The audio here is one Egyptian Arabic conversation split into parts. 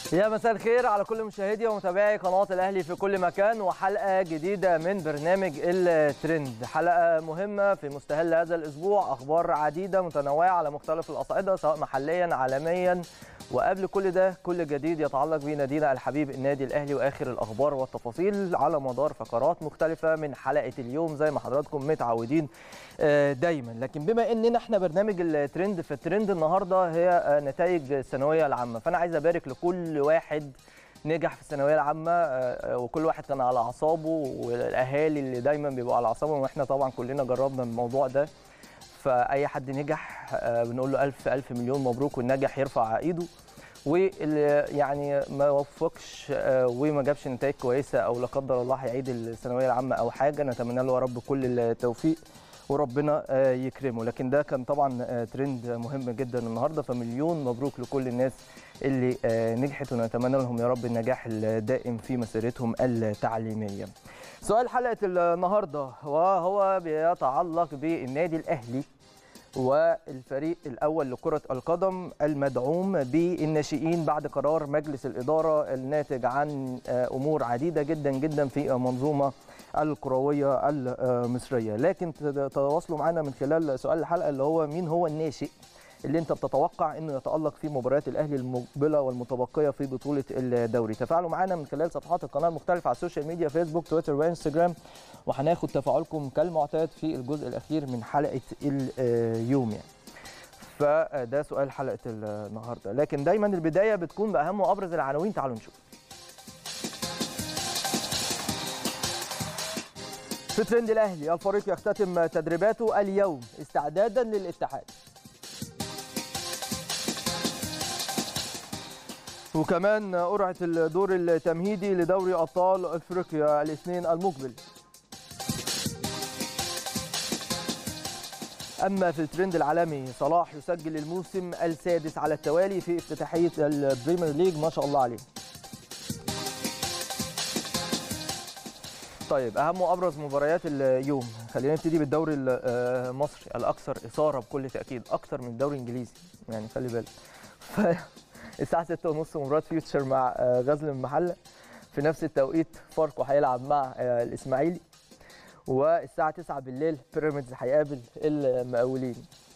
يا مساء الخير على كل مشاهدي ومتابعي قناة الأهلي في كل مكان وحلقة جديدة من برنامج الترند حلقة مهمة في مستهل هذا الأسبوع أخبار عديدة متنوعة على مختلف الأصعدة سواء محليا عالميا وقبل كل ده كل جديد يتعلق بنادينا الحبيب النادي الأهلي وآخر الأخبار والتفاصيل على مدار فقرات مختلفة من حلقة اليوم زي ما حضراتكم متعودين دايما لكن بما اننا احنا برنامج الترند فالترند النهارده هي نتائج الثانويه العامه فانا عايز ابارك لكل واحد نجح في الثانويه العامه وكل واحد كان على اعصابه والاهالي اللي دايما بيبقوا على اعصابهم واحنا طبعا كلنا جربنا الموضوع ده فاي حد نجح بنقول له الف الف مليون مبروك والنجح يرفع ايده واللي يعني ما وفقش وما جابش نتائج كويسه او لا قدر الله هيعيد الثانويه العامه او حاجه نتمنى له يا رب كل التوفيق وربنا يكرمه لكن ده كان طبعا ترند مهم جدا النهارده فمليون مبروك لكل الناس اللي نجحت ونتمنى لهم يا رب النجاح الدائم في مسيرتهم التعليميه. سؤال حلقه النهارده وهو بيتعلق بالنادي الاهلي والفريق الاول لكره القدم المدعوم بالناشئين بعد قرار مجلس الاداره الناتج عن امور عديده جدا جدا في منظومه الكرويه المصريه لكن تواصلوا معنا من خلال سؤال الحلقه اللي هو مين هو الناشئ اللي انت بتتوقع انه يتالق في مباريات الاهلي المقبله والمتبقيه في بطوله الدوري تفاعلوا معنا من خلال صفحات القناه المختلفه على السوشيال ميديا فيسبوك تويتر وانستجرام وهناخد تفاعلكم كالمعتاد في الجزء الاخير من حلقه اليوم يعني فده سؤال حلقه النهارده لكن دايما البدايه بتكون باهم وابرز العناوين تعالوا نشوف في ترند الاهلي الفريق يختتم تدريباته اليوم استعدادا للاتحاد وكمان قرعه الدور التمهيدي لدوري ابطال افريقيا الاثنين المقبل اما في الترند العالمي صلاح يسجل الموسم السادس على التوالي في افتتاحيه البريمير ليج ما شاء الله عليه طيب اهم وابرز مباريات اليوم خلينا نبتدي بالدوري المصري الاكثر اثاره بكل تاكيد اكثر من الدوري الانجليزي يعني خلي بالك ف... الساعه 6:30 مباراه فيوتشر مع غزل المحله في نفس التوقيت فاركو هيلعب مع الاسماعيلي والساعه 9 بالليل بيراميدز هيقابل المقاولين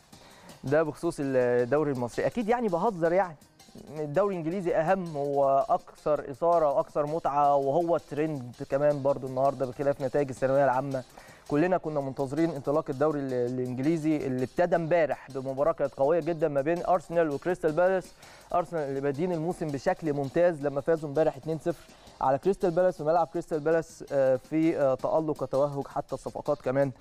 ده بخصوص الدوري المصري اكيد يعني بهزر يعني الدوري الانجليزي اهم واكثر اثاره واكثر متعه وهو الترند كمان برضو النهارده بخلاف نتائج الثانويه العامه كلنا كنا منتظرين انطلاق الدوري الانجليزي اللي ابتدى امبارح بمباراه كانت قويه جدا ما بين ارسنال وكريستال بالاس ارسنال اللي بادين الموسم بشكل ممتاز لما فازوا امبارح 2-0 على كريستال بالاس في ملعب كريستال بالاس في تالق وتوهج حتى الصفقات كمان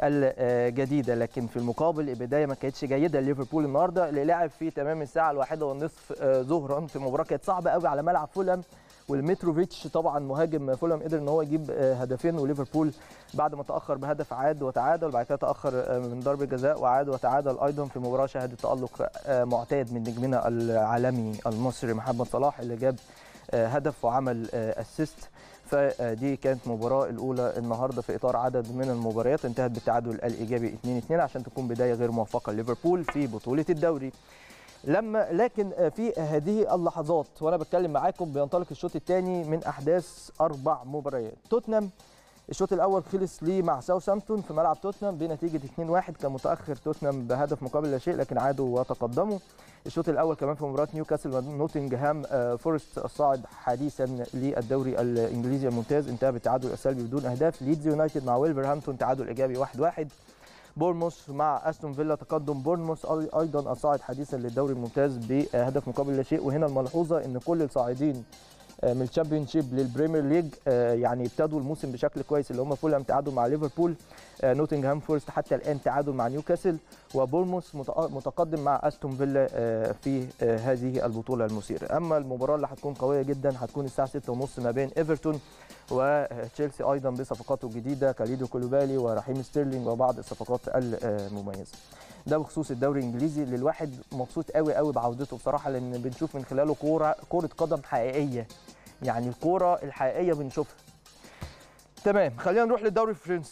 الجديده لكن في المقابل البدايه ما كانتش جيده ليفربول النهارده اللي لعب في تمام الساعه الواحدة والنصف ظهرا في مباراه كانت صعبه قوي على ملعب فولهام والمتروفيتش طبعا مهاجم فولهام قدر ان هو يجيب هدفين وليفربول بعد ما تاخر بهدف عاد وتعادل بعد كده تاخر من ضربه جزاء وعاد وتعادل ايضا في مباراه شهدت تالق معتاد من نجمنا العالمي المصري محمد صلاح اللي جاب هدف وعمل اسيست فدي كانت مباراة الأولى النهاردة في إطار عدد من المباريات انتهت بالتعادل الإيجابي 2-2 عشان تكون بداية غير موفقة لليفربول في بطولة الدوري. لما لكن في هذه اللحظات وانا بتكلم معاكم بينطلق الشوط الثاني من احداث اربع مباريات توتنهام الشوط الاول خلص ليه مع ساوثهامبتون في ملعب توتنهام بنتيجه 2-1 كان متاخر توتنهام بهدف مقابل لا شيء لكن عادوا وتقدموا الشوط الاول كمان في مباراه نيوكاسل ونوتنغهام فورست الصاعد حديثا للدوري الانجليزي الممتاز انتهى بالتعادل السلبي بدون اهداف ليدز يونايتد مع ويلفرهامبتون تعادل ايجابي 1-1 بورنموث مع استون فيلا تقدم بورنموث ايضا الصاعد حديثا للدوري الممتاز بهدف مقابل لا شيء وهنا الملحوظه ان كل الصاعدين من الشامبيون شيب للبريمير ليج يعني ابتدوا الموسم بشكل كويس اللي هم فولهام تعادل مع ليفربول نوتنغهام فورست حتى الان تعادل مع نيوكاسل وبورموس متقدم مع استون فيلا في هذه البطوله المثيره اما المباراه اللي هتكون قويه جدا هتكون الساعه 6:30 ما بين ايفرتون وتشيلسي ايضا بصفقاته الجديده كاليدو كولوبالي ورحيم ستيرلينج وبعض الصفقات المميزه ده بخصوص الدوري الانجليزي اللي الواحد مبسوط قوي قوي بعودته بصراحه لان بنشوف من خلاله كوره كره قدم حقيقيه يعني الكوره الحقيقيه بنشوفها تمام خلينا نروح للدوري الفرنسي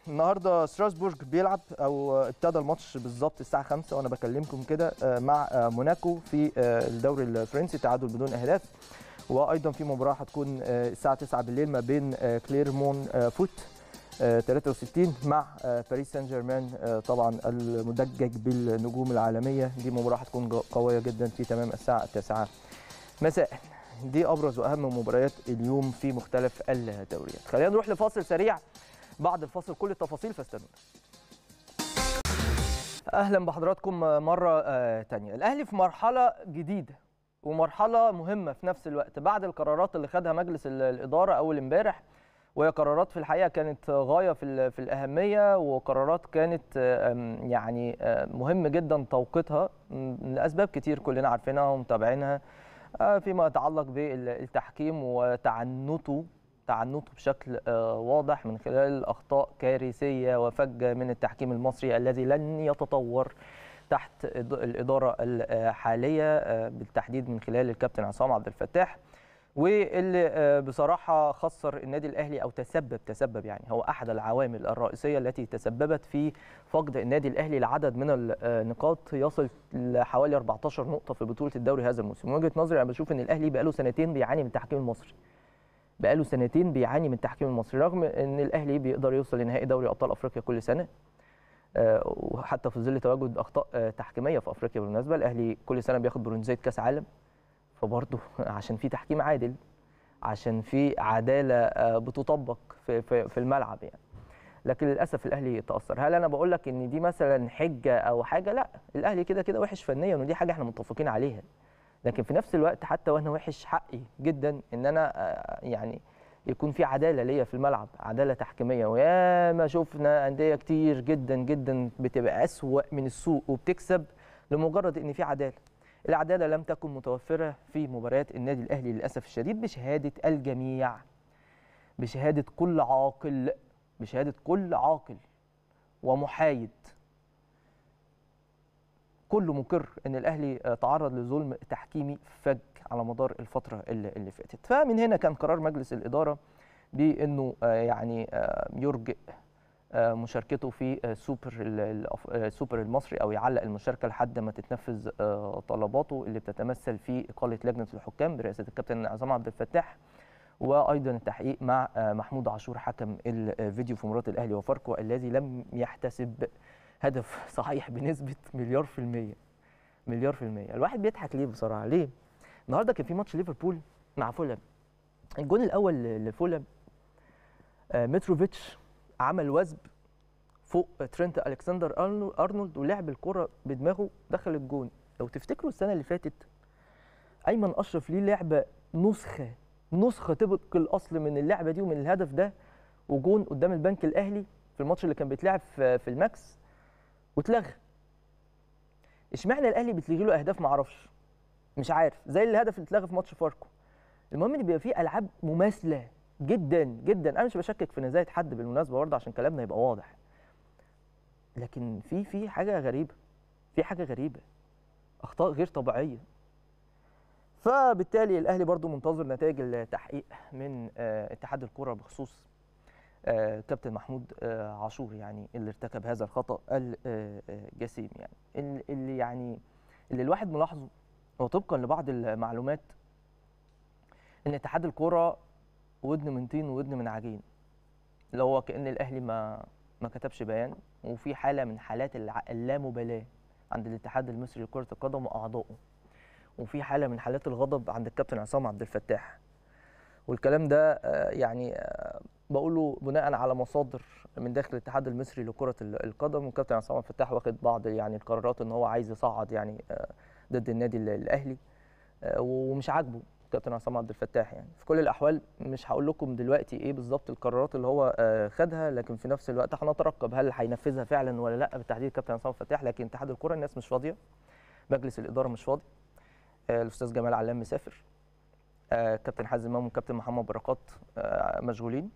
النهارده ستراسبورج بيلعب او ابتدى الماتش بالظبط الساعه 5 وانا بكلمكم كده آه، مع آه، موناكو في آه، الدوري الفرنسي تعادل بدون اهداف وايضا في مباراه هتكون آه، الساعه 9 بالليل ما بين آه، كليرمون آه، فوت آه، 63 مع آه، باريس سان جيرمان آه، طبعا المدجج بالنجوم العالميه دي مباراه هتكون جو- قويه جدا في تمام الساعه 9 مساء دي ابرز واهم مباريات اليوم في مختلف الدوريات خلينا نروح لفاصل سريع بعد الفاصل كل التفاصيل فاستنونا اهلا بحضراتكم مره آه، تانية الاهلي في مرحله جديده ومرحله مهمه في نفس الوقت بعد القرارات اللي خدها مجلس ال- الاداره اول امبارح وهي قرارات في الحقيقه كانت غايه في ال- في الاهميه وقرارات كانت آه، آم، يعني آه، مهم جدا توقيتها م، لاسباب كتير كلنا عارفينها ومتابعينها آه، فيما يتعلق بالتحكيم وتعنته تعنته بشكل آه، واضح من خلال اخطاء كارثيه وفجه من التحكيم المصري الذي لن يتطور تحت إد- الاداره الحاليه آه، بالتحديد من خلال الكابتن عصام عبد الفتاح واللي آه، بصراحه خسر النادي الاهلي او تسبب تسبب يعني هو احد العوامل الرئيسيه التي تسببت في فقد النادي الاهلي لعدد من النقاط يصل لحوالي 14 نقطه في بطوله الدوري هذا الموسم من وجهه نظري انا بشوف ان الاهلي بقاله سنتين بيعاني من التحكيم المصري بقاله سنتين بيعاني من التحكيم المصري رغم ان الاهلي بيقدر يوصل لنهائي دوري ابطال افريقيا كل سنه آه، وحتى في ظل تواجد اخطاء آه، تحكيميه في افريقيا بالمناسبه الاهلي كل سنه بياخد برونزيه كاس عالم فبرضه عشان في تحكيم عادل عشان في عداله آه، بتطبق في في في الملعب يعني لكن للاسف الاهلي تاثر هل انا بقول لك ان دي مثلا حجه او حاجه لا الاهلي كده كده وحش فنيا ودي حاجه احنا متفقين عليها لكن في نفس الوقت حتى وانا وحش حقي جدا ان انا آه، يعني يكون في عداله ليا في الملعب عداله تحكيميه وياما شفنا انديه كتير جدا جدا بتبقى اسوا من السوق وبتكسب لمجرد ان في عداله العداله لم تكن متوفره في مباريات النادي الاهلي للاسف الشديد بشهاده الجميع بشهاده كل عاقل بشهاده كل عاقل ومحايد كله مقر ان الاهلي آه، تعرض لظلم تحكيمي فج على مدار الفتره اللي, اللي فاتت فمن هنا كان قرار مجلس الاداره بانه آه، يعني آه، يرجئ آه، مشاركته في آه، سوبر ال- الأف- آه، سوبر المصري او يعلق المشاركه لحد ما تتنفذ آه، طلباته اللي بتتمثل في اقاله لجنه الحكام برئاسه الكابتن عصام عبد الفتاح وايضا التحقيق مع آه، محمود عاشور حكم الفيديو في مباراه الاهلي وفاركو الذي لم يحتسب هدف صحيح بنسبه مليار في الميه مليار في الميه الواحد بيضحك ليه بصراحه ليه النهارده كان في ماتش ليفربول مع فولهام الجون الاول لفولهام آه، متروفيتش عمل وثب فوق ترينت الكسندر أرنو- ارنولد ولعب الكره بدماغه دخل الجون لو تفتكروا السنه اللي فاتت ايمن اشرف ليه لعبه نسخه نسخه طبق الاصل من اللعبه دي ومن الهدف ده وجون قدام البنك الاهلي في الماتش اللي كان بيتلعب في في الماكس واتلغى اشمعنى الاهلي بتلغي له اهداف ما اعرفش مش عارف زي الهدف اللي اتلغى في ماتش فاركو المهم ان بيبقى فيه العاب مماثله جدا جدا انا مش بشكك في نزاهه حد بالمناسبه برضه عشان كلامنا يبقى واضح لكن في في حاجه غريبه في حاجه غريبه اخطاء غير طبيعيه فبالتالي الاهلي برضو منتظر نتائج التحقيق من آه، اتحاد الكره بخصوص آه، كابتن محمود آه، عاشور يعني اللي ارتكب هذا الخطا الجسيم يعني ال- اللي يعني اللي الواحد ملاحظه هو طبقا لبعض المعلومات ان اتحاد الكره ودن من طين وودن من عجين اللي هو كان الاهلي ما ما كتبش بيان وفي حاله من حالات الع- اللامبالاه عند الاتحاد المصري لكره القدم واعضائه وفي حاله من حالات الغضب عند الكابتن عصام عبد الفتاح والكلام ده آه، يعني آه، بقوله بناء على مصادر من داخل الاتحاد المصري لكره ال- القدم والكابتن عصام عبد الفتاح واخد بعض يعني القرارات ان هو عايز يصعد يعني آه، ضد النادي ال- الاهلي آه، ومش عاجبه كابتن عصام عبد الفتاح يعني في كل الاحوال مش هقول لكم دلوقتي ايه بالظبط القرارات اللي هو آه، خدها لكن في نفس الوقت هنترقب هل هينفذها فعلا ولا لا بالتحديد كابتن عصام الفتاح لكن اتحاد الكره الناس مش فاضيه مجلس الاداره مش فاضي آه، الاستاذ جمال علام مسافر آه، كابتن حازم امام وكابتن محمد بركات آه، مشغولين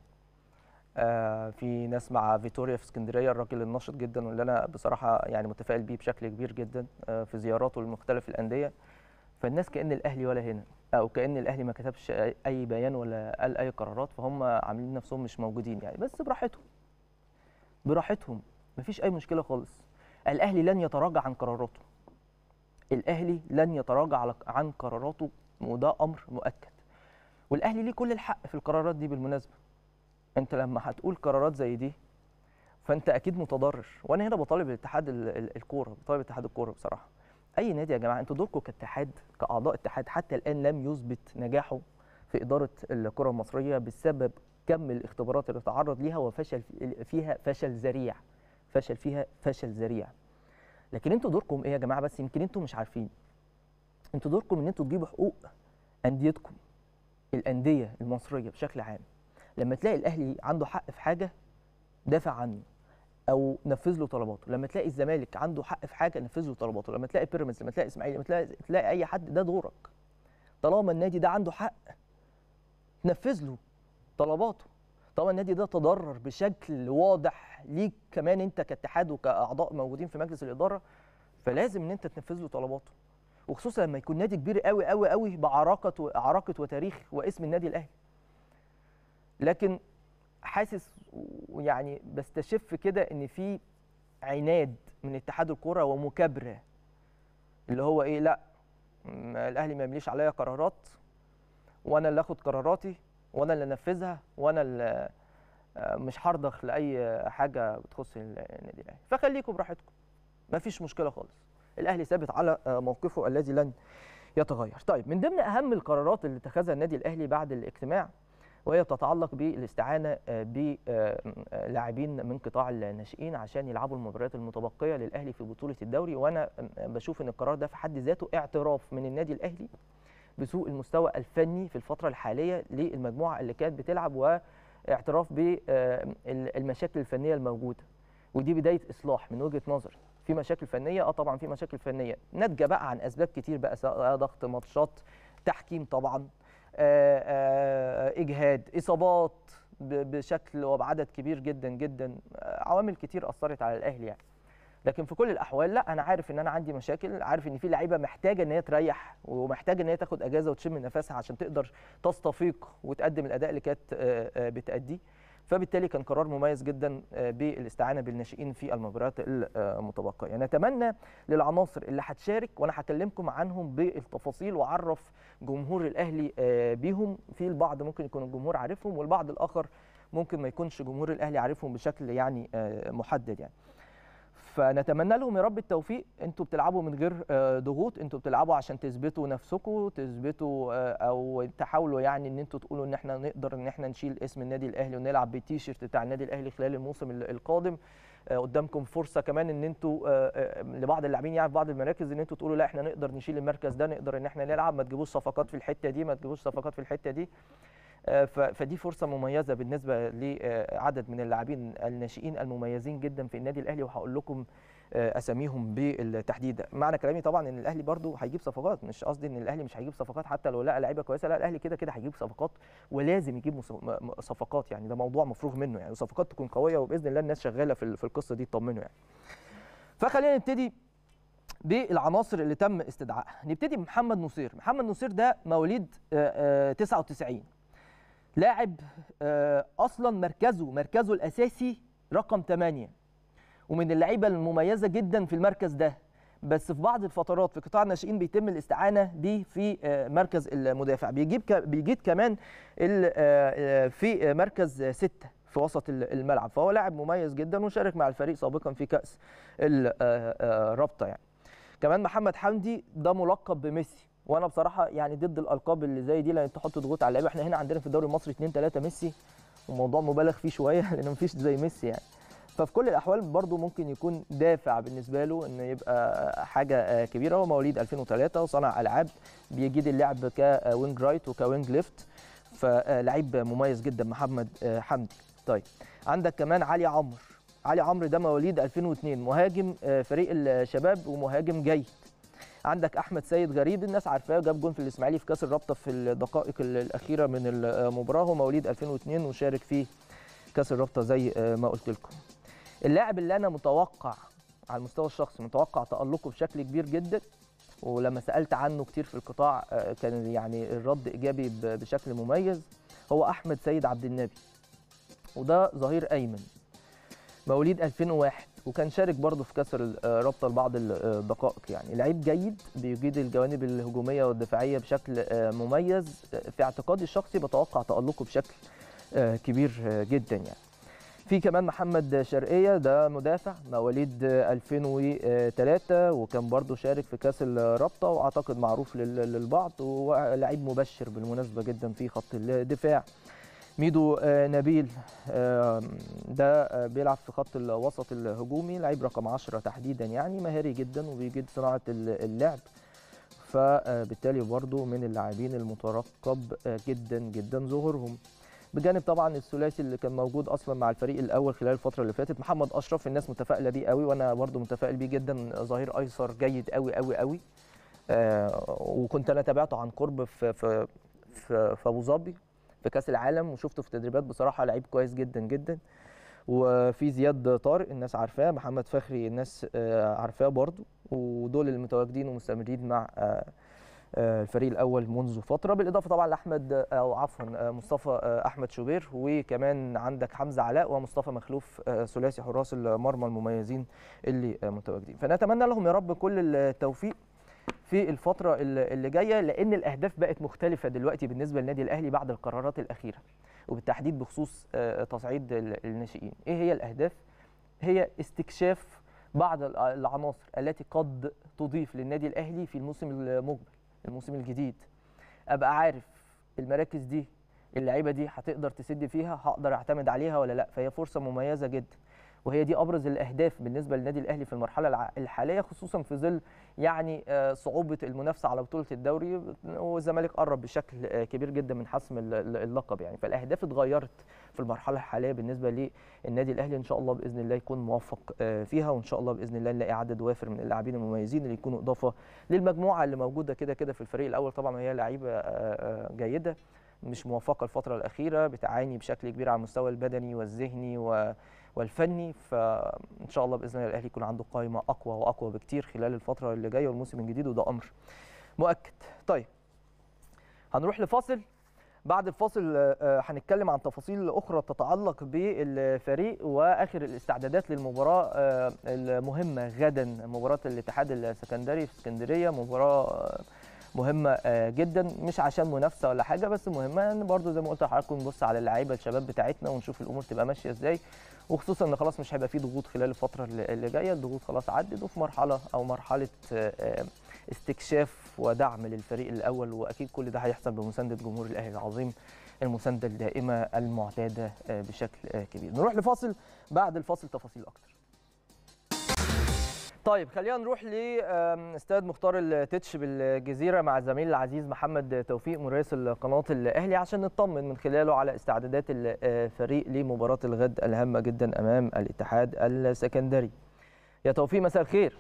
آه، في ناس مع فيتوريا في اسكندريه الراجل الناشط جدا واللي انا بصراحه يعني متفائل بيه بشكل كبير جدا آه، في زياراته لمختلف الانديه فالناس كان الاهلي ولا هنا او كان الاهلي ما كتبش اي أي بيان ولا قال اي قرارات فهم عاملين نفسهم مش موجودين يعني بس براحتهم براحتهم مفيش اي مشكله خالص الاهلي لن يتراجع عن قراراته الاهلي لن يتراجع على- عن قراراته وده امر مؤكد والاهلي ليه كل الحق في القرارات دي بالمناسبه انت لما هتقول قرارات زي دي فانت اكيد متضرر وانا هنا بطالب الاتحاد ال- ال- الكوره بطالب اتحاد الكوره بصراحه اي نادي يا جماعه انتوا دوركم كاتحاد كاعضاء اتحاد حتى الان لم يثبت نجاحه في اداره الكره المصريه بسبب كم الاختبارات اللي تعرض ليها وفشل في- فيها فشل ذريع فشل فيها فشل ذريع لكن انتوا دوركم ايه يا جماعه بس يمكن انتوا مش عارفين انتوا دوركم ان انتوا تجيبوا حقوق انديتكم الانديه المصريه بشكل عام لما تلاقي الاهلي عنده حق في حاجه دافع عنه او نفذ له طلباته لما تلاقي الزمالك عنده حق في حاجه نفذ له طلباته لما تلاقي بيراميدز لما تلاقي اسماعيلي لما تلاقي, تلاقي اي حد ده دورك طالما النادي ده عنده حق نفذ له طلباته طالما النادي ده تضرر بشكل واضح ليك كمان انت كاتحاد وكاعضاء موجودين في مجلس الاداره فلازم ان انت تنفذ له طلباته وخصوصا لما يكون نادي كبير قوي قوي قوي بعراقه وعراقه وتاريخ واسم النادي الاهلي لكن حاسس ويعني بستشف كده ان في عناد من اتحاد الكوره ومكابره اللي هو ايه لا م- الاهلي ما يمليش عليا قرارات وانا اللي اخد قراراتي وانا اللي انفذها وانا اللي آه، مش هرضخ لاي حاجه بتخص النادي الاهلي فخليكم براحتكم ما فيش مشكله خالص الاهلي ثابت على آه، موقفه الذي لن يتغير طيب من ضمن اهم القرارات اللي اتخذها النادي الاهلي بعد الاجتماع وهي تتعلق بالاستعانه بلاعبين من قطاع الناشئين عشان يلعبوا المباريات المتبقيه للاهلي في بطوله الدوري وانا آه، بشوف ان القرار ده في حد ذاته اعتراف من النادي الاهلي بسوء المستوى الفني في الفتره الحاليه للمجموعه اللي كانت بتلعب واعتراف بالمشاكل الفنيه الموجوده ودي بدايه اصلاح من وجهه نظري في مشاكل فنيه اه طبعا في مشاكل فنيه ناتجه بقى عن اسباب كتير بقى سواء ضغط ماتشات تحكيم طبعا آه، آه، اجهاد اصابات ب- بشكل وبعدد كبير جدا جدا آه، عوامل كتير اثرت على الاهلي يعني لكن في كل الاحوال لا انا عارف ان انا عندي مشاكل عارف ان في لعيبه محتاجه ان هي تريح ومحتاجه ان هي تاخد اجازه وتشم نفسها عشان تقدر تستفيق وتقدم الاداء اللي كانت آه، آه، بتاديه فبالتالي كان قرار مميز جدا آه، بالاستعانه بالناشئين في المباريات المتبقيه نتمنى للعناصر اللي هتشارك وانا هكلمكم عنهم بالتفاصيل واعرف جمهور الاهلي آه، بيهم في البعض ممكن يكون الجمهور عارفهم والبعض الاخر ممكن ما يكونش جمهور الاهلي عارفهم بشكل يعني آه، محدد يعني فنتمنى لهم يا رب التوفيق انتوا بتلعبوا من غير آه، ضغوط انتوا بتلعبوا عشان تثبتوا نفسكم تثبتوا آه، او تحاولوا يعني ان انتوا تقولوا ان احنا نقدر ان احنا نشيل اسم النادي الاهلي ونلعب بالتيشيرت بتاع النادي الاهلي خلال الموسم ال- القادم آه، قدامكم فرصه كمان ان انتوا آه، آه، لبعض اللاعبين يعني في بعض المراكز ان انتوا تقولوا لا احنا نقدر نشيل المركز ده نقدر ان احنا نلعب ما تجيبوش صفقات في الحته دي ما تجيبوش صفقات في الحته دي آه، ف- فدي فرصه مميزه بالنسبه لعدد من اللاعبين الناشئين المميزين جدا في النادي الاهلي وهقول لكم آه، اساميهم بالتحديد معنى كلامي طبعا ان الاهلي برضو هيجيب صفقات مش قصدي ان الاهلي مش هيجيب صفقات حتى لو لقى لعيبه كويسه لا الاهلي كده كده هيجيب صفقات ولازم يجيب مص- م- م- صفقات يعني ده موضوع مفروغ منه يعني صفقات تكون قويه وباذن الله الناس شغاله في ال- في القصه دي تطمنوا يعني فخلينا نبتدي بالعناصر اللي تم استدعائها نبتدي بمحمد نصير محمد نصير ده مواليد آه، آه، 99 لاعب آه، اصلا مركزه مركزه الاساسي رقم 8 ومن اللعيبه المميزه جدا في المركز ده بس في بعض الفترات في قطاع الناشئين بيتم الاستعانه بيه في آه، مركز المدافع بيجيب ك- بيجيد كمان ال- آه، آه، في آه، مركز آه، ستة في وسط ال- الملعب فهو لاعب مميز جدا وشارك مع الفريق سابقا في كاس الرابطه يعني كمان محمد حمدي ده ملقب بميسي وانا بصراحه يعني ضد الالقاب اللي زي دي لان تحط ضغوط على اللعيبه احنا هنا عندنا في الدوري المصري 2 3 ميسي وموضوع مبالغ فيه شويه لان مفيش زي ميسي يعني ففي كل الاحوال برضو ممكن يكون دافع بالنسبه له انه يبقى حاجه كبيره هو مواليد 2003 وصنع العاب بيجيد اللعب كوينج رايت وكوينج ليفت فلعيب مميز جدا محمد حمدي طيب عندك كمان علي عمرو علي عمرو ده مواليد 2002 مهاجم فريق الشباب ومهاجم جيد عندك احمد سيد غريب الناس عارفاه جاب جون في الاسماعيلي في كاس الرابطه في الدقائق الاخيره من المباراه هو مواليد 2002 وشارك في كاس الرابطه زي ما قلت لكم اللاعب اللي انا متوقع على المستوى الشخصي متوقع تالقه بشكل كبير جدا ولما سالت عنه كتير في القطاع كان يعني الرد ايجابي بشكل مميز هو احمد سيد عبد النبي وده ظهير ايمن مواليد 2001 وكان شارك برضه في كاس الرابطه لبعض الدقائق يعني لعيب جيد بيجيد الجوانب الهجوميه والدفاعيه بشكل مميز في اعتقادي الشخصي بتوقع تالقه بشكل كبير جدا يعني في كمان محمد شرقية ده مدافع مواليد 2003 وكان برضه شارك في كاس الرابطة واعتقد معروف للبعض ولعيب مبشر بالمناسبة جدا في خط الدفاع ميدو نبيل ده بيلعب في خط الوسط الهجومي لعيب رقم 10 تحديدا يعني مهاري جدا وبيجيد صناعة اللعب فبالتالي برضه من اللاعبين المترقب جدا جدا ظهورهم بجانب طبعا الثلاثي اللي كان موجود اصلا مع الفريق الاول خلال الفتره اللي فاتت محمد اشرف الناس متفائله بيه قوي وانا برضو متفائل بيه جدا ظهير ايسر جيد قوي قوي قوي آه وكنت انا تابعته عن قرب في في في, في ابو ظبي في كاس العالم وشفته في تدريبات بصراحه لعيب كويس جدا جدا وفي زياد طارق الناس عارفاه محمد فخري الناس آه عارفاه برضو ودول المتواجدين ومستمرين مع آه الفريق الاول منذ فتره بالاضافه طبعا لاحمد او عفوا مصطفى احمد شوبير وكمان عندك حمزه علاء ومصطفى مخلوف ثلاثي حراس المرمى المميزين اللي متواجدين فنتمنى لهم يا رب كل التوفيق في الفتره اللي جايه لان الاهداف بقت مختلفه دلوقتي بالنسبه للنادي الاهلي بعد القرارات الاخيره وبالتحديد بخصوص تصعيد الناشئين ايه هي الاهداف هي استكشاف بعض العناصر التي قد تضيف للنادي الاهلي في الموسم المقبل الموسم الجديد ابقى عارف المراكز دي اللعيبه دي هتقدر تسد فيها هقدر اعتمد عليها ولا لا فهي فرصه مميزه جدا وهي دي ابرز الاهداف بالنسبه للنادي الاهلي في المرحله الحاليه خصوصا في ظل يعني صعوبه المنافسه على بطوله الدوري والزمالك قرب بشكل كبير جدا من حسم اللقب يعني فالاهداف اتغيرت في المرحله الحاليه بالنسبه للنادي الاهلي ان شاء الله باذن الله يكون موفق فيها وان شاء الله باذن الله نلاقي عدد وافر من اللاعبين المميزين اللي يكونوا اضافه للمجموعه اللي موجوده كده كده في الفريق الاول طبعا هي لعيبه جيده مش موفقه الفتره الاخيره بتعاني بشكل كبير على المستوى البدني والذهني و والفني فان شاء الله باذن الله الاهلي يكون عنده قائمه اقوى واقوى بكتير خلال الفتره اللي جايه والموسم الجديد وده امر مؤكد طيب هنروح لفاصل بعد الفاصل هنتكلم عن تفاصيل اخرى تتعلق بالفريق واخر الاستعدادات للمباراه المهمه غدا مباراه الاتحاد السكندري في اسكندريه مباراه مهمه جدا مش عشان منافسه ولا حاجه بس مهمه ان برضو زي ما قلت لحضراتكم نبص على اللعيبه الشباب بتاعتنا ونشوف الامور تبقى ماشيه ازاي وخصوصا ان خلاص مش هيبقى في ضغوط خلال الفتره اللي جايه الضغوط خلاص عدت وفي مرحله او مرحله استكشاف ودعم للفريق الاول واكيد كل ده هيحصل بمسانده جمهور الاهلي العظيم المسانده الدائمه المعتاده بشكل كبير نروح لفاصل بعد الفاصل تفاصيل اكتر طيب خلينا نروح لاستاد مختار التتش بالجزيره مع الزميل العزيز محمد توفيق مراسل قناه الاهلي عشان نطمن من خلاله على استعدادات الفريق لمباراه الغد الهامه جدا امام الاتحاد السكندري. يا توفيق مساء الخير.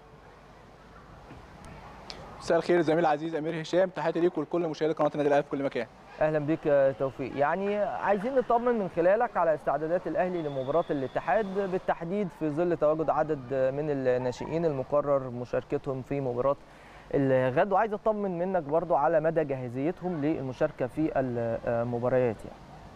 مساء الخير الزميل العزيز امير هشام تحياتي ليك ولكل مشاهدي قناه النادي الاهلي في كل مكان. اهلا بك يا توفيق يعني عايزين نطمن من خلالك على استعدادات الاهلي لمباراه الاتحاد بالتحديد في ظل تواجد عدد من الناشئين المقرر مشاركتهم في مباراه الغد وعايز اطمن منك برضو على مدى جاهزيتهم للمشاركه في المباريات يعني.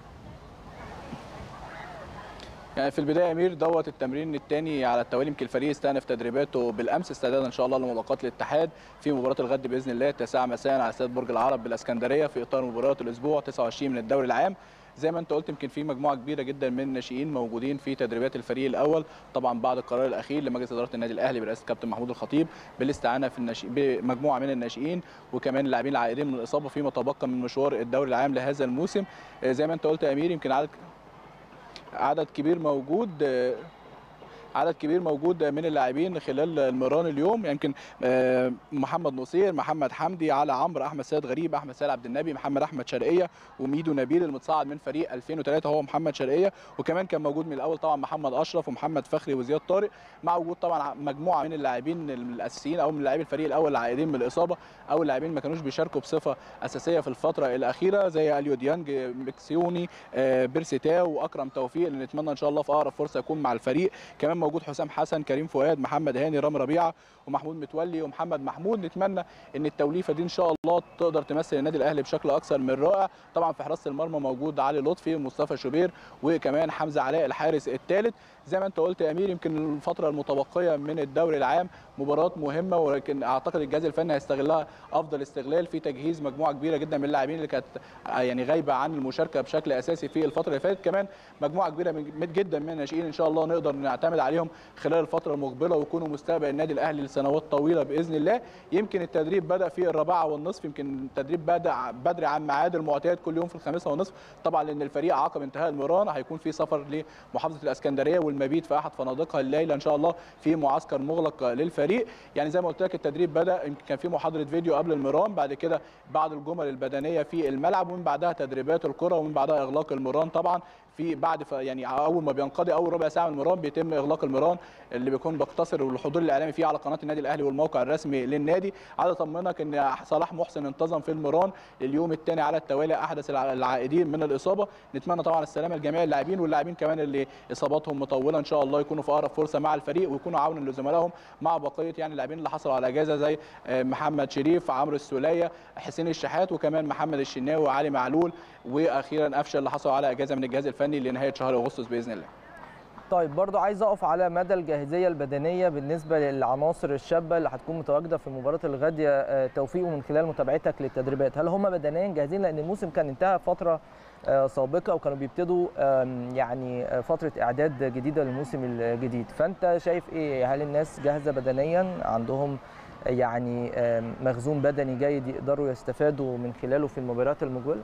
يعني في البدايه امير دوت التمرين الثاني على التوالي يمكن الفريق استأنف تدريباته بالامس استعدادا ان شاء الله لملاقاه الاتحاد في مباراه الغد باذن الله 9 مساء على استاد برج العرب بالاسكندريه في اطار مباراه الاسبوع 29 من الدوري العام زي ما انت قلت يمكن في مجموعه كبيره جدا من الناشئين موجودين في تدريبات الفريق الاول طبعا بعد القرار الاخير لمجلس اداره النادي الاهلي برئاسه الكابتن محمود الخطيب بالاستعانه في الناشئين بمجموعه من الناشئين وكمان اللاعبين العائدين من الاصابه فيما تبقى من مشوار الدوري العام لهذا الموسم زي ما انت قلت يا امير يمكن عدد عدد كبير موجود عدد كبير موجود من اللاعبين خلال المران اليوم يمكن محمد نصير محمد حمدي على عمرو احمد سيد غريب احمد سيد عبد النبي محمد احمد شرقيه وميدو نبيل المتصاعد من فريق 2003 هو محمد شرقيه وكمان كان موجود من الاول طبعا محمد اشرف ومحمد فخري وزياد طارق مع وجود طبعا مجموعه من اللاعبين الاساسيين او من لاعبي الفريق الاول العائدين من الاصابه او اللاعبين ما كانوش بيشاركوا بصفه اساسيه في الفتره الاخيره زي اليو ديانج مكسيوني بيرسيتاو واكرم توفيق اللي نتمنى ان شاء الله في اقرب فرصه يكون مع الفريق كمان موجود حسام حسن كريم فؤاد محمد هاني رامي ربيعه ومحمود متولي ومحمد محمود نتمنى ان التوليفه دي ان شاء الله تقدر تمثل النادي الاهلي بشكل اكثر من رائع طبعا في حراسه المرمى موجود علي لطفي ومصطفى شوبير وكمان حمزه علاء الحارس الثالث زي ما انت قلت يا امير يمكن الفتره المتبقيه من الدوري العام مباراه مهمه ولكن اعتقد الجهاز الفني هيستغلها افضل استغلال في تجهيز مجموعه كبيره جدا من اللاعبين اللي كانت يعني غايبه عن المشاركه بشكل اساسي في الفتره اللي فاتت كمان مجموعه كبيره من جدا من الناشئين ان شاء الله نقدر نعتمد عليهم خلال الفتره المقبله ويكونوا مستقبل النادي الاهلي لسنوات طويله باذن الله يمكن التدريب بدا في الرابعه والنصف يمكن التدريب بدا بدري عن ميعاد المعتاد كل يوم في الخامسه والنصف طبعا لان الفريق عقب انتهاء المران هيكون في سفر لمحافظه الاسكندريه والمبيت في احد فنادقها الليله ان شاء الله في معسكر مغلق للفريق يعني زي ما قلت لك التدريب بدا يمكن كان في محاضره فيديو قبل المران بعد كده بعض الجمل البدنيه في الملعب ومن بعدها تدريبات الكره ومن بعدها اغلاق المران طبعا في بعد ف يعني اول ما بينقضي اول ربع ساعه من المران بيتم اغلاق المران اللي بيكون بيقتصر الحضور الاعلامي فيه على قناه النادي الاهلي والموقع الرسمي للنادي عايز اطمنك ان صلاح محسن انتظم في المران اليوم الثاني على التوالي احدث العائدين من الاصابه نتمنى طبعا السلامه لجميع اللاعبين واللاعبين كمان اللي اصاباتهم مطوله ان شاء الله يكونوا في اقرب فرصه مع الفريق ويكونوا عونا لزملائهم مع بقيه يعني اللاعبين اللي حصلوا على اجازه زي محمد شريف عمرو السوليه حسين الشحات وكمان محمد الشناوي وعلي معلول واخيرا قفشه اللي حصلوا على اجازه من الجهاز الفني لنهايه شهر اغسطس باذن الله طيب برضو عايز اقف على مدى الجاهزيه البدنيه بالنسبه للعناصر الشابه اللي هتكون متواجده في مباراه الغد يا توفيق ومن خلال متابعتك للتدريبات هل هم بدنيا جاهزين لان الموسم كان انتهى فتره سابقه وكانوا بيبتدوا يعني فتره اعداد جديده للموسم الجديد فانت شايف ايه هل الناس جاهزه بدنيا عندهم يعني مخزون بدني جيد يقدروا يستفادوا من خلاله في المباريات المقبله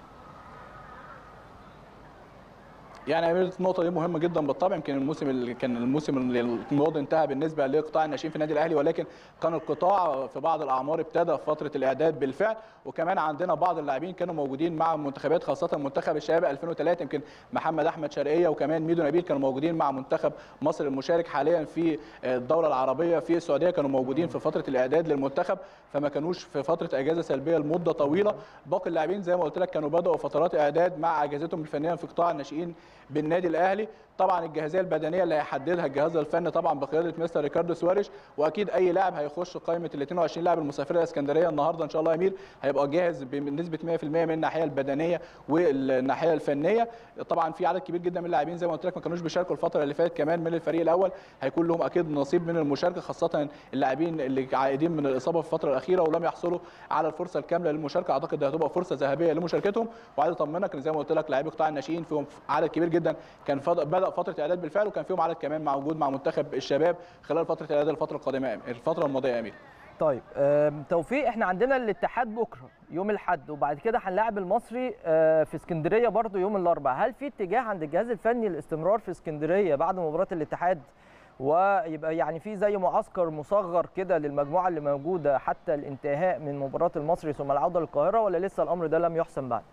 يعني امير النقطه دي مهمه جدا بالطبع يمكن الموسم اللي كان الموسم الماضي انتهى بالنسبه لقطاع الناشئين في النادي الاهلي ولكن كان القطاع في بعض الاعمار ابتدى في فتره الاعداد بالفعل وكمان عندنا بعض اللاعبين كانوا موجودين مع المنتخبات خاصه منتخب الشباب 2003 يمكن محمد احمد شرقيه وكمان ميدو نبيل كانوا موجودين مع منتخب مصر المشارك حاليا في الدوره العربيه في السعوديه كانوا موجودين في فتره الاعداد للمنتخب فما كانوش في فتره اجازه سلبيه لمده طويله باقي اللاعبين زي ما قلت لك كانوا بداوا فترات اعداد مع اجازتهم الفنيه في قطاع الناشئين بالنادي الاهلي طبعا الجاهزيه البدنيه اللي هيحددها الجهاز الفني طبعا بقياده مستر ريكاردو سواريش واكيد اي لاعب هيخش قائمه ال 22 لاعب المسافره الاسكندريه النهارده ان شاء الله يا امير هيبقى جاهز بنسبه 100% من الناحيه البدنيه والناحيه الفنيه طبعا في عدد كبير جدا من اللاعبين زي ما قلت لك ما كانوش بيشاركوا الفتره اللي فاتت كمان من الفريق الاول هيكون لهم اكيد نصيب من المشاركه خاصه اللاعبين اللي عائدين من الاصابه في الفتره الاخيره ولم يحصلوا على الفرصه الكامله للمشاركه اعتقد ده هتبقى فرصه ذهبيه لمشاركتهم وعايز اطمنك ان زي ما قلت لك لاعبي قطاع الناشئين فيهم عدد كبير جدا كان بدا فتره اعداد بالفعل وكان فيهم عدد كمان موجود مع منتخب الشباب خلال فتره الاعداد الفتره القادمه الفتره الماضيه يا امير طيب توفيق احنا عندنا الاتحاد بكره يوم الاحد وبعد كده هنلاعب المصري في اسكندريه برضو يوم الاربعاء هل في اتجاه عند الجهاز الفني الاستمرار في اسكندريه بعد مباراه الاتحاد ويبقى يعني في زي معسكر مصغر كده للمجموعه اللي موجوده حتى الانتهاء من مباراه المصري ثم العوده للقاهره ولا لسه الامر ده لم يحسم بعد؟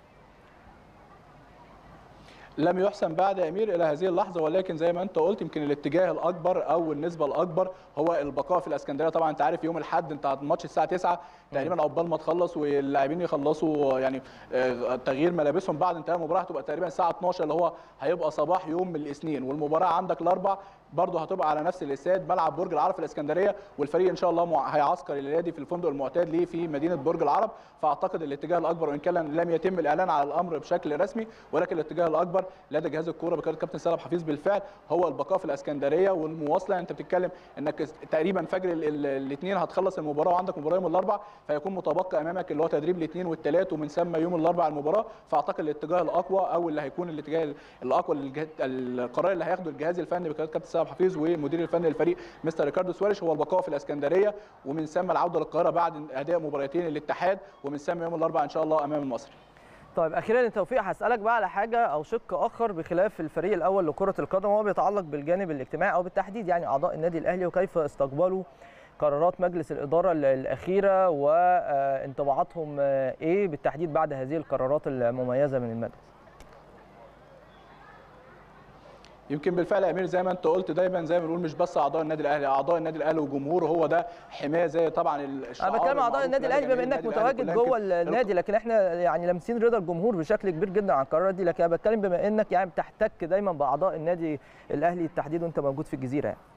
لم يحسن بعد يا امير الى هذه اللحظه ولكن زي ما انت قلت يمكن الاتجاه الاكبر او النسبه الاكبر هو البقاء في الاسكندريه طبعا انت عارف يوم الاحد انت الماتش الساعه 9 تقريبا عقبال ما تخلص واللاعبين يخلصوا يعني تغيير ملابسهم بعد انتهاء المباراه هتبقى تقريبا الساعه 12 اللي هو هيبقى صباح يوم الاثنين والمباراه عندك الاربع برضه هتبقى على نفس الاستاد ملعب برج العرب في الاسكندريه والفريق ان شاء الله هيعسكر الليله دي في الفندق المعتاد ليه في مدينه برج العرب فاعتقد الاتجاه الاكبر وان كان لم يتم الاعلان على الامر بشكل رسمي ولكن الاتجاه الاكبر لدى جهاز الكوره بقياده كابتن سالم حفيظ بالفعل هو البقاء في الاسكندريه والمواصله انت بتتكلم انك تقريبا فجر الاثنين هتخلص المباراه وعندك مباراه يوم الاربع فيكون متبقى امامك اللي هو تدريب الاثنين والثلاث ومن ثم يوم الاربع المباراه فاعتقد الاتجاه الاقوى او اللي هيكون الاتجاه الاقوى القرار اللي هياخده الجهاز الفني بقياده كابتن سالم حفيظ والمدير الفني للفريق مستر ريكاردو سواريش هو البقاء في الاسكندريه ومن ثم العوده للقاهره بعد اداء مباراتين الاتحاد ومن ثم يوم الاربعاء ان شاء الله امام المصري طيب اخيرا يا توفيق هسالك بقى على حاجه او شق اخر بخلاف الفريق الاول لكره القدم وهو بيتعلق بالجانب الاجتماعي او بالتحديد يعني اعضاء النادي الاهلي وكيف استقبلوا قرارات مجلس الاداره الاخيره وانطباعاتهم ايه بالتحديد بعد هذه القرارات المميزه من المجلس يمكن بالفعل يا امير زي ما انت قلت دايما زي ما بنقول مش بس اعضاء النادي الاهلي اعضاء النادي الاهلي وجمهوره هو ده حمايه زي طبعا الشعار انا بتكلم اعضاء المعروف النادي لدى الاهلي بما جماهير انك النادي الأهلي متواجد كلها. جوه يمكن النادي لكن احنا يعني لامسين رضا الجمهور بشكل كبير جدا عن القرارات دي لكن انا بتكلم بما انك يعني بتحتك دايما باعضاء النادي الاهلي بالتحديد وانت موجود في الجزيره يعني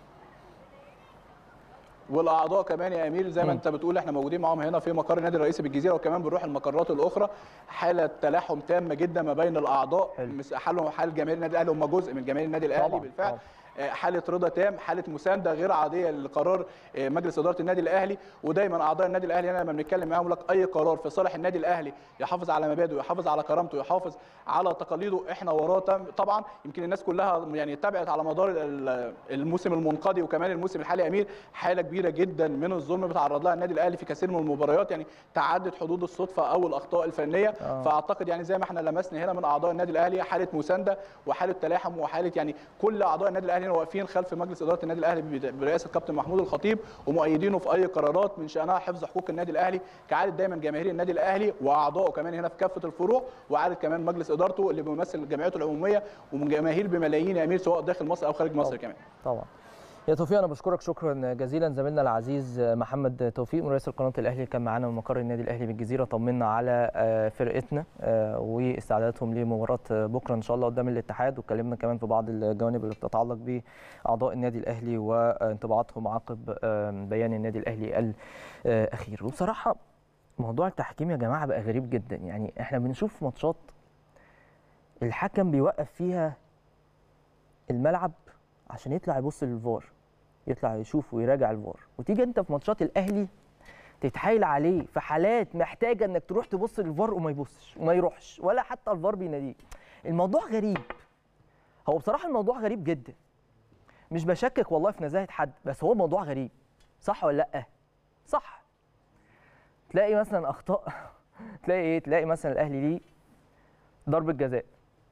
والاعضاء كمان يا امير زي ما مم. انت بتقول احنا موجودين معاهم هنا في مقر النادي الرئيسي بالجزيره وكمان بنروح المقرات الاخرى حاله تلاحم تامه جدا ما بين الاعضاء حلو. مس- حالهم حال جماهير النادي الاهلي هم جزء من جماهير النادي الاهلي طبعاً، بالفعل طبعاً. آه، حاله رضا تام حاله مسانده غير عاديه لقرار آه، مجلس اداره النادي الاهلي ودايما اعضاء النادي الاهلي هنا لما بنتكلم معاهم لك اي قرار في صالح النادي الاهلي يحافظ على مبادئه يحافظ على كرامته يحافظ على تقاليده احنا وراه تم- طبعا يمكن الناس كلها يعني تابعت على مدار ال- الموسم المنقضي وكمان الموسم الحالي يا امير حاله كبيره جدا من الظلم بيتعرض لها النادي الاهلي في كثير من المباريات يعني تعدت حدود الصدفه او الاخطاء الفنيه آه. فاعتقد يعني زي ما احنا لمسنا هنا من اعضاء النادي الاهلي حاله مسانده وحاله تلاحم وحاله يعني كل اعضاء النادي الاهلي هنا واقفين خلف مجلس اداره النادي الاهلي بد- برئاسه كابتن محمود الخطيب ومؤيدينه في اي قرارات من شانها حفظ حقوق النادي الاهلي كعاده دايما جماهير النادي الاهلي واعضائه كمان هنا في كافه الفروع وعاده كمان مجلس ادارته اللي بيمثل جمعيته العموميه ومن جماهير بملايين يا امير سواء داخل مصر او خارج مصر طبعاً. كمان طبعا يا توفيق انا بشكرك شكرا جزيلا زميلنا العزيز محمد توفيق من رئيس القناه الاهلي كان معانا من مقر النادي الاهلي بالجزيره طمنا على آه، فرقتنا آه، واستعداداتهم لمباراه بكره ان شاء الله قدام الاتحاد واتكلمنا كمان في بعض الجوانب اللي بتتعلق باعضاء النادي الاهلي وانطباعاتهم عقب آه، بيان النادي الاهلي الاخير وبصراحه موضوع التحكيم يا جماعه بقى غريب جدا يعني احنا بنشوف ماتشات الحكم بيوقف فيها الملعب عشان يطلع يبص للفار يطلع يشوف ويراجع الفار وتيجي انت في ماتشات الاهلي تتحايل عليه في حالات محتاجه انك تروح تبص للفار وما يبصش وما يروحش ولا حتى الفار بيناديه الموضوع غريب هو بصراحه الموضوع غريب جدا مش بشكك والله في نزاهه حد بس هو موضوع غريب صح ولا لا صح تلاقي مثلا اخطاء تلاقي ايه تلاقي مثلا الاهلي ليه ضربه جزاء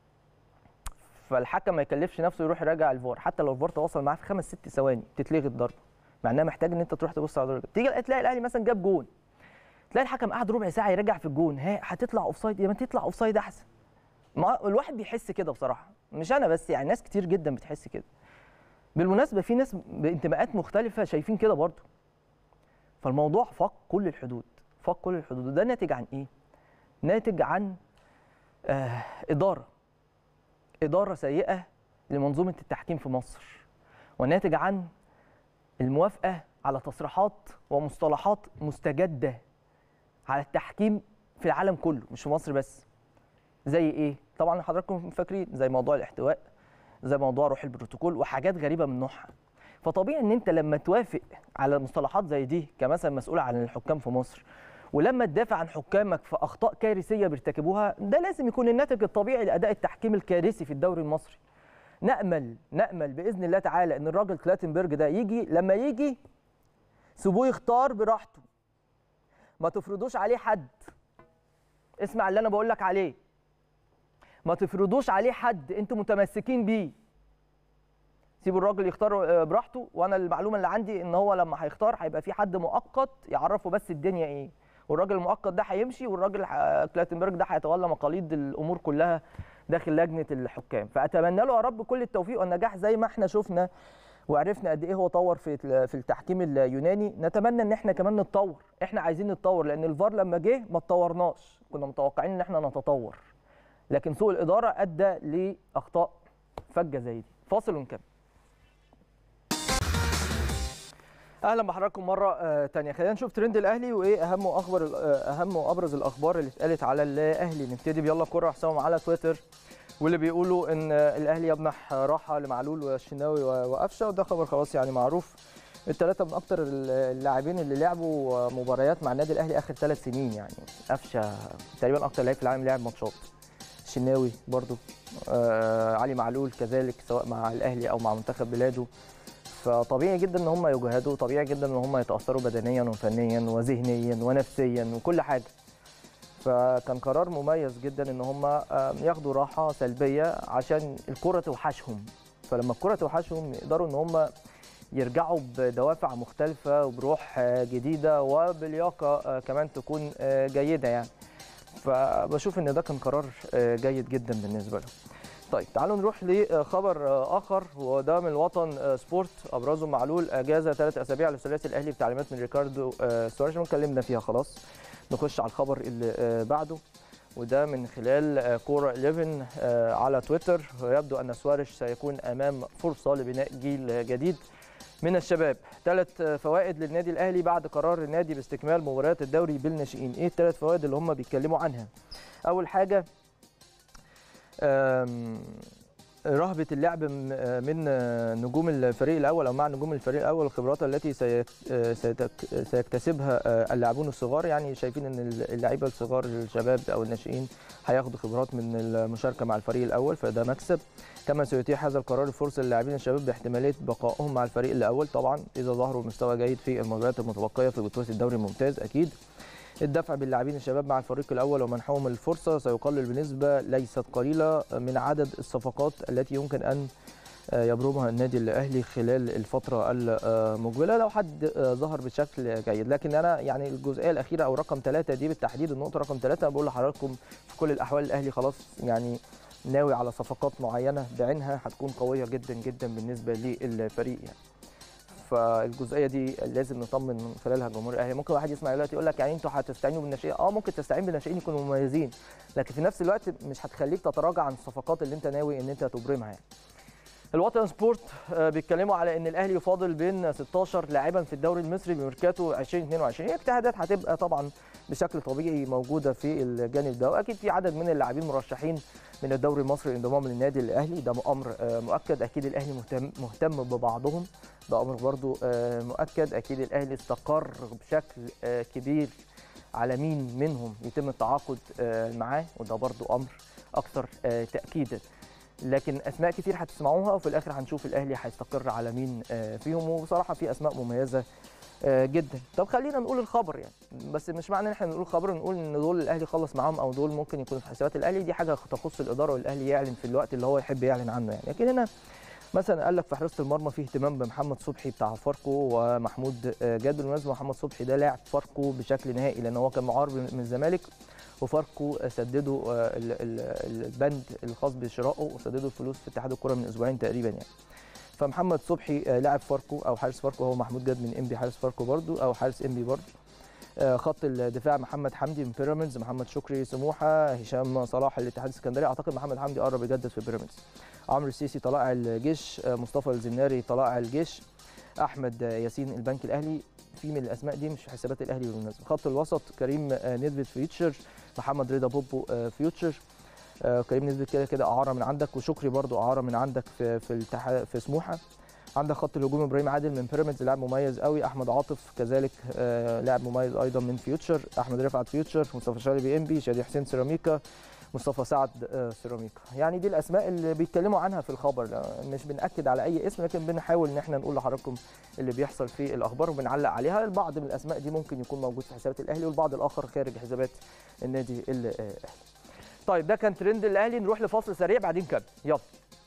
فالحكم ما يكلفش نفسه يروح يراجع الفار حتى لو الفار تواصل معاه في خمس ست ثواني تتلغي الضربه مع انها محتاج ان انت تروح تبص على الضربه تيجي تلاقي الاهلي مثلا جاب جون تلاقي الحكم قعد ربع ساعه يراجع في الجون ها هتطلع اوفسايد يا ما تطلع اوفسايد احسن ما الواحد بيحس كده بصراحه مش انا بس يعني ناس كتير جدا بتحس كده بالمناسبه في ناس بانتماءات مختلفه شايفين كده برضه فالموضوع فاق كل الحدود فاق كل الحدود وده ناتج عن ايه ناتج عن آه اداره إدارة سيئة لمنظومة التحكيم في مصر وناتج عن الموافقة على تصريحات ومصطلحات مستجدة على التحكيم في العالم كله مش في مصر بس زي إيه؟ طبعا حضراتكم فاكرين زي موضوع الاحتواء زي موضوع روح البروتوكول وحاجات غريبة من نوعها فطبيعي ان انت لما توافق على مصطلحات زي دي كمثلا مسؤول عن الحكام في مصر ولما تدافع عن حكامك في اخطاء كارثيه بيرتكبوها ده لازم يكون الناتج الطبيعي لاداء التحكيم الكارثي في الدوري المصري نامل نامل باذن الله تعالى ان الراجل كلاتنبرج ده يجي لما يجي سيبوه يختار براحته ما تفرضوش عليه حد اسمع اللي انا بقول لك عليه ما تفرضوش عليه حد انتوا متمسكين بيه سيبوا الراجل يختار براحته وانا المعلومه اللي عندي ان هو لما هيختار هيبقى في حد مؤقت يعرفه بس الدنيا ايه والراجل المؤقت ده هيمشي والراجل كلاتنبرج ده هيتولى مقاليد الامور كلها داخل لجنه الحكام فاتمنى له يا رب كل التوفيق والنجاح زي ما احنا شفنا وعرفنا قد ايه هو طور في في التحكيم اليوناني نتمنى ان احنا كمان نتطور احنا عايزين نتطور لان الفار لما جه ما اتطورناش كنا متوقعين ان احنا نتطور لكن سوء الاداره ادى لاخطاء فجه زي دي فاصل ونكمل اهلا بحضراتكم مره آه تانية خلينا نشوف ترند الاهلي وايه اهم واخبر اهم وابرز الاخبار اللي اتقالت على الاهلي نبتدي بيلا كوره حسابهم على تويتر واللي بيقولوا ان الاهلي يمنح راحه لمعلول والشناوي وقفشه وده خبر خلاص يعني معروف الثلاثه من اكتر اللاعبين اللي لعبوا مباريات مع النادي الاهلي اخر ثلاث سنين يعني قفشه تقريبا اكتر لعيب في العالم لعب ماتشات الشناوي برضو آه علي معلول كذلك سواء مع الاهلي او مع منتخب بلاده فطبيعي جدا ان هم يجهدوا طبيعي جدا ان هم يتاثروا بدنيا وفنيا وذهنيا ونفسيا وكل حاجه فكان قرار مميز جدا ان هم ياخدوا راحه سلبيه عشان الكره توحشهم فلما الكره توحشهم يقدروا ان هم يرجعوا بدوافع مختلفه وبروح جديده وبلياقه كمان تكون جيده يعني فبشوف ان ده كان قرار جيد جدا بالنسبه لهم طيب تعالوا نروح لخبر اخر وده من الوطن سبورت ابرزه معلول اجازه ثلاث اسابيع للثلاثي الاهلي بتعليمات من ريكاردو سواريش اتكلمنا فيها خلاص نخش على الخبر اللي بعده وده من خلال كوره 11 على تويتر ويبدو ان سواريش سيكون امام فرصه لبناء جيل جديد من الشباب ثلاث فوائد للنادي الاهلي بعد قرار النادي باستكمال مباريات الدوري بالناشئين ايه الثلاث فوائد اللي هم بيتكلموا عنها اول حاجه رهبة اللعب من نجوم الفريق الأول أو مع نجوم الفريق الأول الخبرات التي سيكتسبها اللاعبون الصغار يعني شايفين أن اللعيبة الصغار الشباب أو الناشئين هياخدوا خبرات من المشاركة مع الفريق الأول فده مكسب كما سيتيح هذا القرار الفرصة للاعبين الشباب باحتمالية بقائهم مع الفريق الأول طبعا إذا ظهروا بمستوى جيد في المباريات المتبقية في بطولة الدوري الممتاز أكيد الدفع باللاعبين الشباب مع الفريق الاول ومنحهم الفرصه سيقلل بنسبه ليست قليله من عدد الصفقات التي يمكن ان يبرمها النادي الاهلي خلال الفتره المقبله لو حد ظهر بشكل جيد لكن انا يعني الجزئيه الاخيره او رقم ثلاثه دي بالتحديد النقطه رقم ثلاثه بقول لحضراتكم في كل الاحوال الاهلي خلاص يعني ناوي على صفقات معينه بعينها هتكون قويه جدا جدا بالنسبه للفريق يعني فالجزئيه دي لازم نطمن من خلالها جمهور الاهلي ممكن واحد يسمع دلوقتي يقول لك يعني انتوا هتستعينوا بالناشئين اه ممكن تستعين بالناشئين يكونوا مميزين لكن في نفس الوقت مش هتخليك تتراجع عن الصفقات اللي انت ناوي ان انت تبرمها يعني الوطن سبورت بيتكلموا على ان الاهلي يفاضل بين 16 لاعبا في الدوري المصري بميركاتو 2022 اجتهادات هتبقى طبعا بشكل طبيعي موجوده في الجانب ده واكيد في عدد من اللاعبين مرشحين من الدوري المصري للانضمام للنادي الاهلي ده امر مؤكد اكيد الاهلي مهتم مهتم ببعضهم ده امر برضو مؤكد اكيد الاهلي استقر بشكل كبير على مين منهم يتم التعاقد معاه وده برضو امر اكثر تاكيدا لكن اسماء كتير هتسمعوها وفي الاخر هنشوف الاهلي هيستقر على مين فيهم وبصراحه في اسماء مميزه جدا طب خلينا نقول الخبر يعني بس مش معنى ان احنا نقول خبر نقول ان دول الاهلي خلص معاهم او دول ممكن يكونوا في حسابات الاهلي دي حاجه تخص الاداره والاهلي يعلن في الوقت اللي هو يحب يعلن عنه يعني لكن هنا مثلا قال لك في حراسه المرمى في اهتمام بمحمد صبحي بتاع فاركو ومحمود جاد بالمناسبه محمد صبحي ده لاعب فاركو بشكل نهائي لان هو كان معار من الزمالك وفاركو سددوا البند الخاص بشرائه وسددوا الفلوس في اتحاد الكره من اسبوعين تقريبا يعني فمحمد صبحي لاعب فاركو او حارس فاركو هو محمود جاد من انبي حارس فاركو برضو او حارس انبي برضو خط الدفاع محمد حمدي من بيراميدز محمد شكري سموحه هشام صلاح الاتحاد السكندري اعتقد محمد حمدي قرب يجدد في بيراميدز عمرو السيسي طلائع الجيش مصطفى الزناري طلائع الجيش احمد ياسين البنك الاهلي في من الاسماء دي مش في حسابات الاهلي بالمناسبه خط الوسط كريم نيدفيد فيوتشر محمد رضا بوبو فيوتشر كريم نيدفيد كده كده اعاره من عندك وشكري برضو اعاره من عندك في في الاتحاد في سموحه عندك خط الهجوم ابراهيم عادل من بيراميدز لاعب مميز قوي احمد عاطف كذلك لاعب مميز ايضا من فيوتشر احمد رفعت فيوتشر مصطفى شلبي بي ام بي شادي حسين سيراميكا مصطفى سعد سيراميكا يعني دي الاسماء اللي بيتكلموا عنها في الخبر مش بناكد على اي اسم لكن بنحاول ان احنا نقول لحضراتكم اللي بيحصل في الاخبار وبنعلق عليها البعض من الاسماء دي ممكن يكون موجود في حسابات الاهلي والبعض الاخر خارج حسابات النادي الاهلي طيب ده كان ترند الاهلي نروح لفاصل سريع بعدين كمل يلا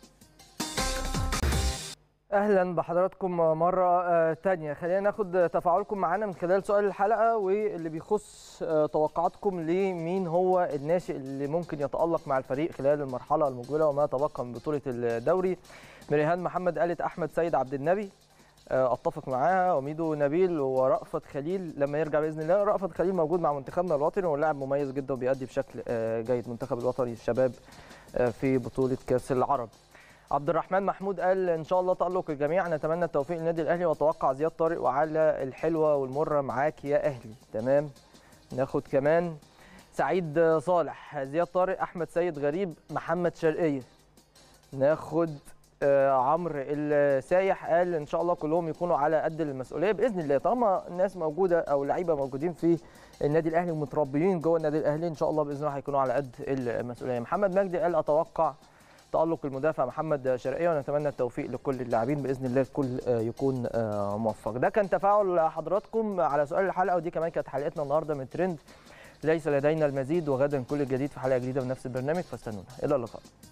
اهلا بحضراتكم مره تانية خلينا ناخد تفاعلكم معانا من خلال سؤال الحلقه واللي بيخص توقعاتكم لمين هو الناشئ اللي ممكن يتالق مع الفريق خلال المرحله المقبله وما تبقى من بطوله الدوري مريهان محمد قالت احمد سيد عبد النبي اتفق معاها وميدو نبيل ورأفت خليل لما يرجع باذن الله رأفت خليل موجود مع منتخبنا الوطني ولاعب مميز جدا وبيأدي بشكل جيد منتخب الوطني الشباب في بطوله كاس العرب عبد الرحمن محمود قال ان شاء الله تالق الجميع نتمنى التوفيق للنادي الاهلي واتوقع زياد طارق وعلى الحلوه والمره معاك يا اهلي تمام ناخد كمان سعيد صالح زياد طارق احمد سيد غريب محمد شرقيه ناخد آه عمرو السايح قال ان شاء الله كلهم يكونوا على قد المسؤوليه باذن الله طالما الناس موجوده او لعيبه موجودين في النادي الاهلي ومتربيين جوه النادي الاهلي ان شاء الله باذن الله هيكونوا على قد المسؤوليه محمد مجدي قال اتوقع تألق المدافع محمد شرقية ونتمنى التوفيق لكل اللاعبين بإذن الله الكل يكون موفق ده كان تفاعل حضراتكم على سؤال الحلقة ودي كمان كانت حلقتنا النهاردة من ترند ليس لدينا المزيد وغدا كل الجديد في حلقة جديدة من نفس البرنامج فاستنونا إلى اللقاء